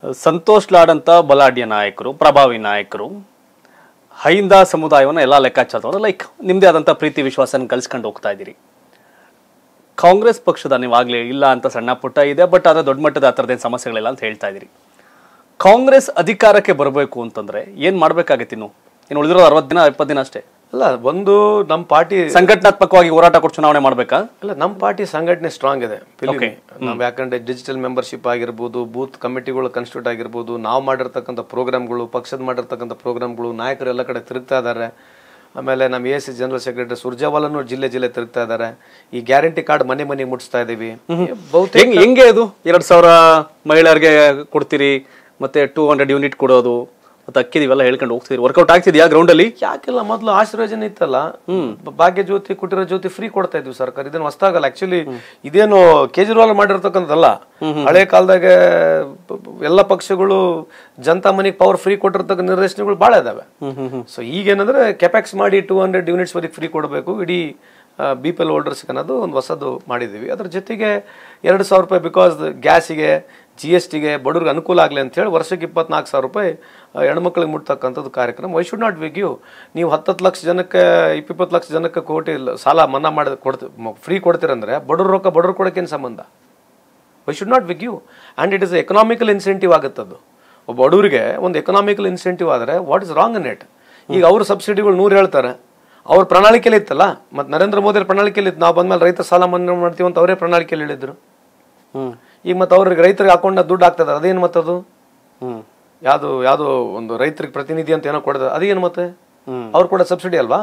ಸಂತೋಷ್ ಲಾಡ್ ಅಂತ ಬಲಾಢ್ಯ ನಾಯಕರು ಪ್ರಭಾವಿ ನಾಯಕರು ಹೈಂದ ಸಮುದಾಯವನ್ನು ಎಲ್ಲ ಲೆಕ್ಕಾಚಾರ ಲೈಕ್ ನಿಮ್ಮದೇ ಆದಂಥ ಪ್ರೀತಿ ವಿಶ್ವಾಸನ ಕಲಿಸ್ಕೊಂಡು ಹೋಗ್ತಾ ಇದ್ದೀರಿ ಕಾಂಗ್ರೆಸ್ ಪಕ್ಷದ ನೀವಾಗಲೇ ಇಲ್ಲ ಅಂತ ಸಣ್ಣ ಪುಟ್ಟ ಇದೆ ಬಟ್ ಆದರೆ ದೊಡ್ಡ ಮಟ್ಟದ ಆ ಥರದ್ದೇನು ಸಮಸ್ಯೆಗಳಿಲ್ಲ ಅಂತ ಹೇಳ್ತಾ ಇದ್ದೀರಿ ಕಾಂಗ್ರೆಸ್ ಅಧಿಕಾರಕ್ಕೆ ಬರಬೇಕು ಅಂತಂದ್ರೆ ಏನು ಮಾಡಬೇಕಾಗಿತ್ತು ಇನ್ನು ಇನ್ನು ಉಳಿದಿರೋದು ಅರವತ್ತು ದಿನ ಇಪ್ಪತ್ತು ದಿನ ಅಷ್ಟೇ ಅಲ್ಲ ಒಂದು ನಮ್ಮ ಪಾರ್ಟಿ ಸಂಘಟನಾತ್ಮಕವಾಗಿ ಹೋರಾಟ ಕೊಟ್ಟು ಚುನಾವಣೆ ಮಾಡಬೇಕಾ ಅಲ್ಲ ನಮ್ಮ ಪಾರ್ಟಿ ಸಂಘಟನೆ ಸ್ಟ್ರಾಂಗ್ ಇದೆ believe me. ನಾವು ಯಾಕಂದ್ರೆ ಡಿಜಿಟಲ್ ಮೆಂಬರ್ಶಿಪ್ ಆಗಿರ್ಬೋದು ಬೂತ್ ಕಮಿಟಿಗಳು ಕನ್ಸ್ಟಿಟ್ಯೂಟ್ ಆಗಿರ್ಬೋದು ನಾವು ಮಾಡಿರ್ತಕ್ಕಂಥ ಪ್ರೋಗ್ರಾಮ್ಗಳು ಪಕ್ಷದ ಮಾಡಿರ್ತಕ್ಕಂಥ ಪ್ರೋಗ್ರಾಮ್ಗಳು ನಾಯಕರು ಎಲ್ಲ ಕಡೆ ತಿರುಗ್ತಾ ಇದ್ದಾರೆ ಆಮೇಲೆ ನಮ್ಮ ಎ ಸಿ ಜನರಲ್ ಸೆಕ್ರೆಟರಿ ಸುರ್ಜಾವಾಲನು ಜಿಲ್ಲೆ ಜಿಲ್ಲೆ ತಿರುಗ್ತಾ ಇದ್ದಾರೆ ಈ ಗ್ಯಾರಂಟಿ ಕಾರ್ಡ್ ಮನೆ ಮನೆಗೆ ಮುಟ್ಟಿಸ್ತಾ ಇದೀವಿ ಬಹುತೇಕ ಹೆಂಗ್ ಹೆಂಗೆ ಅದು ಎರಡ್ ಸಾವಿರ ಮಹಿಳೆಯರಿಗೆ ಕೊಡ್ತೀರಿ ಮತ್ತೆ ಟೂ ಹಂಡ್ರೆಡ್ ಯೂನಿಟ್ ಕೊಡೋದು ಮತ್ತೆ ಅಕ್ಕಿದ ಇವೆಲ್ಲ ಹೇಳ್ಕೊಂಡು ಹೋಗ್ತೀರಿ ವರ್ಕೌಟ್ ಆಗ್ತಿದ್ಯಾ ಗ್ರೌಂಡ್ ಅಲ್ಲಿ ಯಾಕೆಲ್ಲ ಮೊದಲು ಆಶೀರ್ವಚನ ಇತ್ತಲ್ಲ ಬ- ಭಾಗ್ಯ ಜ್ಯೋತಿ ಕುಟಿರ ಜ್ಯೋತಿ ಫ್ರೀ ಕೊಡ್ತಾ ಇದ್ವಿ ಸರ್ಕಾರ ಇದನ್ನ ಹೊಸ್ತಾಗಲ್ಲ ಆಕ್ಚುಲಿ ಇದೇನು ಕೇಜ್ರಿವಾಲ್ ಮಾಡಿರ್ತಕ್ಕಂಥದ್ದಲ್ಲ ಹಳೆ ಕಾಲದಾಗ ಪ- ಪ- ಎಲ್ಲ ಪಕ್ಷಗಳು ಜನತಾ ಮನಿಗೆ ಪವರ್ ಫ್ರೀ ಕೊಟ್ಟಿರ್ತಕ್ಕಂಥ ನಿರ್ದೇಶನಗಳು ಭಾಳ ಇದಾವೆ ಸೊ ಈಗೇನಂದ್ರೆ ಕೆಪ್ಯಾಕ್ಸ್ ಮಾಡಿ ಟೂ ಹಂಡ್ರೆಡ್ ಯೂನಿಟ್ಸ್ ವರೆಗೆ ಫ್ರೀ ಕೊಡಬೇಕು ಇಡೀ ಬಿ ಪಿ ಎಲ್ ಹೋಲ್ಡರ್ಸ್ಗೆ ಅನ್ನೋದು ಒಂದು ಹೊಸದು ಮಾಡಿದ್ದೀವಿ ಅದ್ರ ಜೊತೆಗೆ ಎರಡು ಸಾವಿರ ರೂಪಾಯಿ ಬಿಕಾಸ್ ಗ್ಯಾಸಿಗೆ ಜಿ ಎಸ್ ಟಿಗೆ ಬಡವ್ರಿಗೆ ಅನುಕೂಲ ಆಗಲಿ ಅಂತ ಹೇಳಿ ವರ್ಷಕ್ಕೆ ಇಪ್ಪತ್ನಾಲ್ಕು ಸಾವಿರ ರೂಪಾಯಿ ಆ, ಹೆಣ್ಮಕ್ಳಿಗೆ ಮುಟ್ತಕ್ಕಂಥದ್ದು ಕಾರ್ಯಕ್ರಮ why should not we give you ನೀವು ಹತ್ತತ್ತು ಲಕ್ಷ ಜನಕ್ಕೆ ಇಪ್ಪಿಪ್ಪತ್ತು ಲಕ್ಷ ಜನಕ್ಕೆ ಕೋಟಿ ಲ- ಸಾಲ ಮನ್ನಾ ಮಾಡಿ ಕೊಡ್ತಿ ಫ್ರೀ ಕೊಡ್ತೀರಂದ್ರೆ ಬಡವ್ರ ರೊಕ್ಕ ಬಡವ್ರು ಕೊಡೋಕ್ಕೇನು ಸಂಬಂಧ why should not we give you and it is economical incentive ಆಗುತ್ತದು ಒಬ್ಬ ಬಡವರಿಗೆ ಒಂದು ಎಕನಾಮಿಕಲ್ ಇನ್ಸೆಂಟಿವ್ ಆದರೆ what is wrong in it ಈಗ ಅವ್ರ ಸಬ್ಸಿಡಿಗಳು ನೂರು ಹೇಳ್ತಾರೆ ಅವ್ರ ಪ್ರಣಾಳಿಕೆಯಲ್ಲಿ ಇತ್ತಲ್ಲ ಮತ್ತು ನರೇಂದ್ರ ಮೋದಿ ಅವ್ರ ಪ್ರಣಾಳಿಕೆಯಲ್ಲಿ ಇತ್ತು ನಾವು ಬಂದ್ಮೇಲೆ ರೈತ ಸಾಲ ಮನ್ನಾ ಮಾಡ್ತೀವಿ ಅಂತ ಅವರೇ ಪ್ರಣಾಳಿಕೆಯಲ್ಲಿ ಹೇಳಿದ್ರು ಹ್ಮ್ ಈಗ ಮತ್ತೆ ಅವ್ರಿಗೆ ರೈತರಿಗೆ ಅಕೌಂಟ್ ದುಡ್ಡು ಆಗ್ತದೆ ಅದೇನು ಮತ್ತದು ಹ್ಮ್ ಯಾವುದು ಯಾವುದು ಒಂದು ರೈತರಿಗೆ ಪ್ರತಿನಿಧಿ ಅಂತ ಏನೋ ಕೊಡೋದು ಅದೇನು ಮತ್ತೆ ಹ್ಮ್. ಅವ್ರು ಕೂಡ ಸಬ್ಸಿಡಿ ಅಲ್ವಾ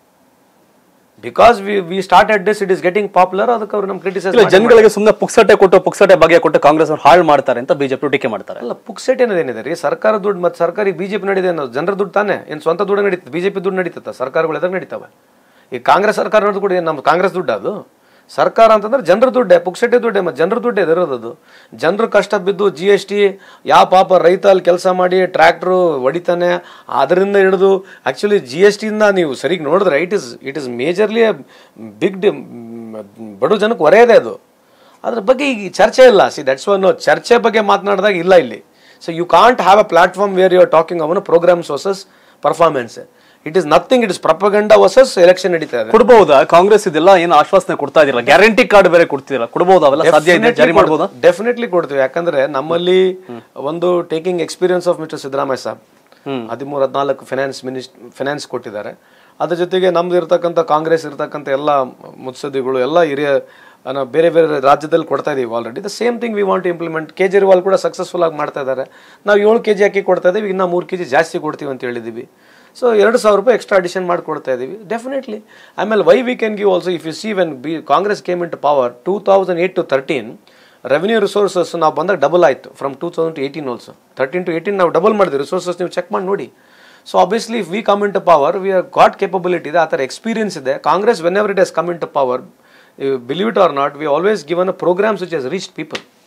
because we we start at this it is getting popular ಅದಕ್ಕೆ ಅವ್ರು ನಮ್ಮ ಕ್ರಿಟಿಸೈಸ್ ಇಲ್ಲ ಜನಗಳಿಗೆ ಸುಮ್ಮನೆ ಪುಕ್ಸಟೆ ಕೊಟ್ಟು ಪುಕ್ಸಟೆ ಬಗ್ಗೆ ಕೊಟ್ಟು ಕಾಂಗ್ರೆಸ್ ಅವ್ರು ಹಾಳು ಮಾಡ್ತಾರೆ ಅಂತ ಬಿಜೆಪಿ ಟೀಕೆ ಮಾಡ್ತಾರೆ ಅಲ್ಲ ಪುಕ್ಸೆಟ್ ಏನಿದೆ ರೀ ಸರ್ಕಾರ ದುಡ್ಡು ಮತ್ತೆ ಸರ್ಕಾರಿ ಬಿಜೆಪಿ ನಡೀದೆ ಅನ್ನೋದು ಜನರ ದುಡ್ಡು ತಾನೆ ಏನು ಸ್ವಂತ ದುಡ್ಡು ನಡೀತದೆ ಬಿಜೆಪಿ ದುಡ್ಡು ನಡೀತತ್ತ ಸರ್ಕಾರಗಳು ಎದುರು ನಡೀತವೆ ಈ ಕಾಂಗ್ರೆಸ್ ಸರ್ಕಾರ ನೋಡಿದ್ರು ಕೂಡ ಏನ್ ನಮ್ಮ ಕಾಂಗ್ರೆಸ್ ದುಡ್ಡು ಅದು ಸರ್ಕಾರ ಅಂತಂದ್ರೆ ಜನರ ದುಡ್ಡೇ ಪುಕ್ಸೆಟ್ಟೆ ದುಡ್ಡೇ ಮತ್ತೆ ಜನರ ದುಡ್ಡೇ ಇರೋದು ಅದು ಜನರು ಕಷ್ಟ ಬಿದ್ದು ಜಿ ಎಸ್ ಟಿ ಯಾವ ಪಾಪ ರೈತ ಅಲ್ಲಿ ಕೆಲಸ ಮಾಡಿ ಟ್ರ್ಯಾಕ್ಟ್ರು ಹೊಡಿತಾನೆ ಅದರಿಂದ ಹಿಡಿದು ಆ್ಯಕ್ಚುಲಿ ಜಿ ಎಸ್ ಟಿಯಿಂದ ನೀವು ಸರಿಗೆ ನೋಡಿದ್ರೆ it is it is majorly big ಬಡ ಜನಕ್ಕೆ ಹೊರೆ ಇದೆ ಅದು ಅದ್ರ ಬಗ್ಗೆ ಈಗ ಚರ್ಚೆ ಇಲ್ಲ ಸಿ ದಟ್ಸ್ ಒನ್ ಚರ್ಚೆ ಬಗ್ಗೆ ಮಾತನಾಡಿದಾಗ ಇಲ್ಲ ಇಲ್ಲಿ so you can't have a platform where you are talking on programs versus performance it is nothing it is propaganda versus election ನಡೀತಾ ಇದೆ ಕೊಡ್ಬಹುದಾ ಕಾಂಗ್ರೆಸ್ ಇದೆಲ್ಲ ಏನು ಆಶ್ವಾಸನೆ ಕೊಡ್ತಾ ಇದಿಲ್ಲ ಗ್ಯಾರಂಟಿ ಕಾರ್ಡ್ ಬೇರೆ ಕೊಡ್ತಿದಿಲ್ಲ ಕೊಡ್ಬೋದಾ ಅವೆಲ್ಲ ಸಾಧ್ಯ ಇದೆ ಜಾರಿ ಮಾಡ್ಬೋದಾ ಡೆಫಿನೆಟ್ಲಿ ಕೊಡ್ತೀವಿ ಯಾಕಂದ್ರೆ ನಮ್ಮಲ್ಲಿ ಒಂದು taking experience of mister Siddaramaiah saab ಹದಿಮೂರು ಹದಿನಾಲ್ಕು ಫೈನಾನ್ಸ್ ಮಿನಿಸ್ ಫೈನಾನ್ಸ್ ಕೊಟ್ಟಿದ್ದಾರೆ ಅದ್ರ ಜೊತೆಗೆ ನಮ್ದು ಇರ್ತಕ್ಕಂಥ ಕಾಂಗ್ರೆಸ್ ಇರ್ತಕ್ಕಂಥ ಎಲ್ಲ ಮುತ್ಸದಿಗಳು ಎಲ್ಲ ಹಿರಿಯ ಅನ್ನ ಬೇರೆ ಬೇರೆ ರಾಜ್ಯದಲ್ಲಿ ಕೊಡ್ತಾ ಇದೀವಿ already the same thing we want implement Kejriwal ಕೂಡ ಸಕ್ಸಸ್ಫುಲ್ ಆಗಿ ಮಾಡ್ತಾ ಇದ್ದಾರೆ ನಾವು ಏಳು ಕೆ ಜಿ ಅಕ್ಕಿ ಕೊಡ್ತಾ ಇದೀವಿ ಇನ್ನು ಮೂರು ಕೆ ಜಿ ಜಾಸ್ತಿ ಕೊಡ್ತೀವಿ ಅಂತ ಹೇಳಿದ್ದೀವಿ ಸೊ ಎರಡು ಸಾವಿರ ರೂಪಾಯಿ ಎಕ್ಸ್ಟ್ರಾ ಅಡಿಷನ್ ಮಾಡಿ ಕೊಡ್ತಾ ಇದೀವಿ ಡೆಫಿನೆಟ್ಲಿ ಆಮೇಲೆ why we can give also if you see when B Congress came into power two thousand eight to thirteen revenue resources ನಾವು ಬಂದಾಗ ಡಬಲ್ ಆಯಿತು from two thousand to eighteen also thirteen to eighteen ನಾವು double ಮಾಡಿದ್ವಿ resources ನೀವು check ಮಾಡಿ ನೋಡಿ so obviously if we come into power we are got capability ಇದೆ ಆ ಥರ ಎಕ್ಸ್ಪೀರಿಯನ್ಸ್ ಇದೆ Congress whenever it is come into power believe it or not we always given a programs which is reach people